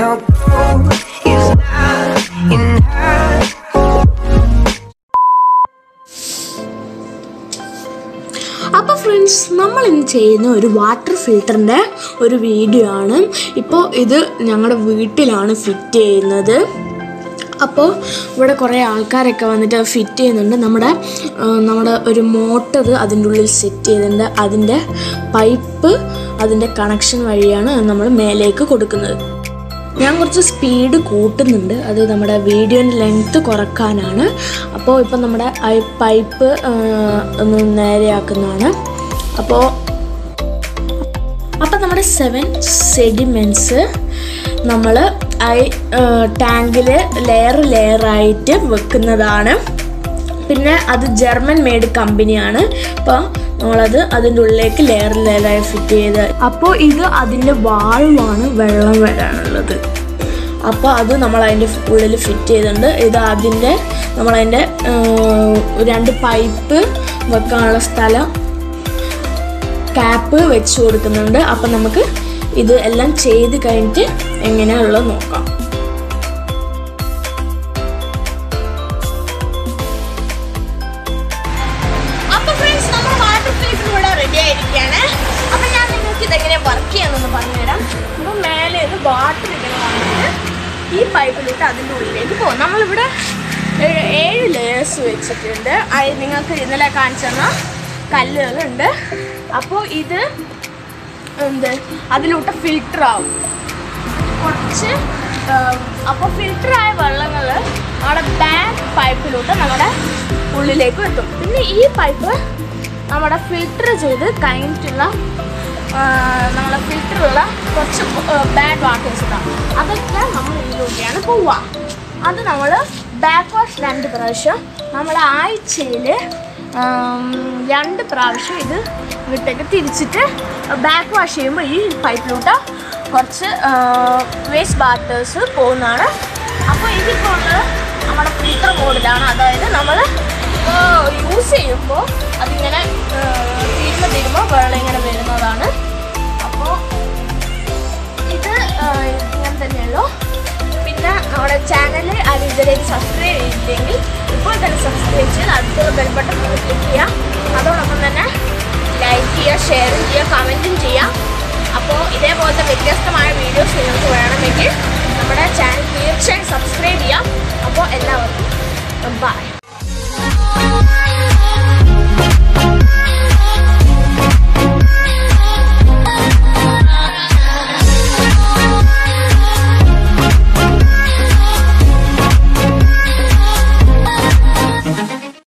Our goal is not in her. അപ്പോൾ friends നമ്മൾ ഇന്ന് ചെയ്യുന്ന ഒരു വാട്ടർ ഫിൽറ്ററിൻ്റെ ഒരു വീഡിയോ ആണ് ഇപ്പോൾ ഇത് ഞങ്ങളുടെ വീട്ടിലാണ് ഫിറ്റ് ചെയ്യുന്നത് അപ്പോൾ ഇവിടെ കുറേ ആൾക്കാരൊക്കെ വന്നിട്ട് ഫിറ്റ് ചെയ്യുന്നുണ്ട് നമ്മുടെ ആ, നമ്മുടെ ഒരു മോട്ടർ അതിൻ്റെ ഉള്ളിൽ സെറ്റ് ചെയ്തിട്ടുണ്ട് അതിൻ്റെ പൈപ്പ് അതിൻ്റെ കണക്ഷൻ വഴിയാണ് നമ്മൾ മേലേക്ക് കൊടുക്കുന്നത് ഞാൻ കുറച്ച് സ്പീഡ് കൂട്ടുന്നുണ്ട് അത് നമ്മുടെ വീഡിയോൻ്റെ ലെങ്ത്ത് കുറക്കാനാണ് അപ്പോൾ ഇപ്പം നമ്മുടെ ഐ പൈപ്പ് ഒന്ന് നേരെയാക്കുന്നതാണ് അപ്പോൾ അപ്പം നമ്മുടെ സെവൻ സെഡിമെൻറ്റ്സ് നമ്മൾ ഐ ടാങ്കിൽ ലെയർ ലെയറായിട്ട് വെക്കുന്നതാണ് പിന്നെ അത് ജർമ്മൻ മെയ്ഡ് കമ്പനിയാണ് അപ്പോൾ നമ്മളത് അതിൻ്റെ ഉള്ളിലേക്ക് ലെയർ ലെയറായി ഫിറ്റ് ചെയ്ത് അപ്പോൾ ഇത് അതിൻ്റെ വാൾവാണ് വെള്ളം വരാനുള്ളത് അപ്പോൾ അത് നമ്മൾ അതിൻ്റെ ഉള്ളിൽ ഫിറ്റ് ചെയ്തിട്ടുണ്ട് ഇത് അതിൻ്റെ നമ്മളതിൻ്റെ രണ്ട് പൈപ്പ് വെക്കാനുള്ള സ്ഥലം ക്യാപ്പ് വെച്ച് കൊടുക്കുന്നുണ്ട് അപ്പം നമുക്ക് ഇത് എല്ലാം ചെയ്ത് കഴിഞ്ഞിട്ട് എങ്ങനെയാണുള്ളത് നോക്കാം അപ്പൊ ഫ്രണ്ട്സ് നമ്മൾ വാട്ടർ ഫിൽറ്റർ ഇവിടെ റെഡി ആയിരിക്കുകയാണ് അപ്പൊ ഞാൻ നിങ്ങൾക്ക് ഇതെങ്ങനെ വർക്ക് ചെയ്യാന്നൊന്ന് പറഞ്ഞുതരാം അപ്പോൾ മേലെ ഇത് വാട്ടർ ഇങ്ങനെ വന്നിട്ട് ഈ പൈപ്പിലിട്ട് അതിൻ്റെ ഉള്ളിലേക്ക് പോകും നമ്മളിവിടെ ഏഴ് ഏഴ് ലേയേഴ്സ് വെച്ചിട്ടുണ്ട് അത് നിങ്ങൾക്ക് ഇന്നലെ കാണിച്ചു തന്ന കല്ലുകളുണ്ട് അപ്പോൾ ഇത് എന്ത് അതിലൂട്ട് ഫിൽറ്റർ ആവും കുറച്ച് അപ്പോൾ ഫിൽറ്ററായ വെള്ളങ്ങൾ നമ്മുടെ ബാക്ക് പൈപ്പിലൂട്ട് നമ്മുടെ ഉള്ളിലേക്ക് എത്തും പിന്നെ ഈ പൈപ്പ് നമ്മുടെ ഫിൽറ്റർ ചെയ്ത് കഴിഞ്ഞിട്ടുള്ള നമ്മളെ ഫിൽറ്ററുള്ള കുറച്ച് ബാഡ് വാട്ടേഴ്സ് ഉണ്ടാവും അതൊക്കെ നമ്മൾ ഇതിലൂടെയാണ് പോവുക അത് നമ്മൾ ബാക്ക് വാഷ് രണ്ട് പ്രാവശ്യം നമ്മൾ ആഴ്ചയിൽ രണ്ട് പ്രാവശ്യം ഇത് വീട്ടേക്ക് തിരിച്ചിട്ട് ബാക്ക് വാഷ് ചെയ്യുമ്പോൾ ഈ പൈപ്പിലൂട്ട് കുറച്ച് വേസ്റ്റ് വാട്ടേഴ്സ് പോകുന്നതാണ് അപ്പോൾ ഇതിപ്പോൾ ഉള്ളത് നമ്മുടെ ഫിൽറ്റർ മോഡിലാണ് അതായത് നമ്മൾ യൂസ് ചെയ്യുമ്പോൾ അതിങ്ങനെ തീരുമ്പോൾ തീരുമ്പോൾ വെള്ളം ഇങ്ങനെ വരുന്നതാണ് അപ്പോൾ ഇത് ആ, ഇങ്ങനെ തന്നെയുള്ളൂ പിന്നെ നമ്മുടെ ചാനൽ അത് ഇതുവരെയും സബ്സ്ക്രൈബ് ചെയ്തില്ലെങ്കിൽ ഇപ്പോൾ തന്നെ സബ്സ്ക്രൈബ് ചെയ്ത് അടുത്തുള്ള ബെൽ ബട്ടൺ ക്ലിക്ക് ചെയ്യുക അതോടൊപ്പം തന്നെ ലൈക്ക് ചെയ്യുക ഷെയറും ചെയ്യുക കമൻറ്റും ചെയ്യുക അപ്പോൾ ഇതേപോലത്തെ വ്യത്യസ്ത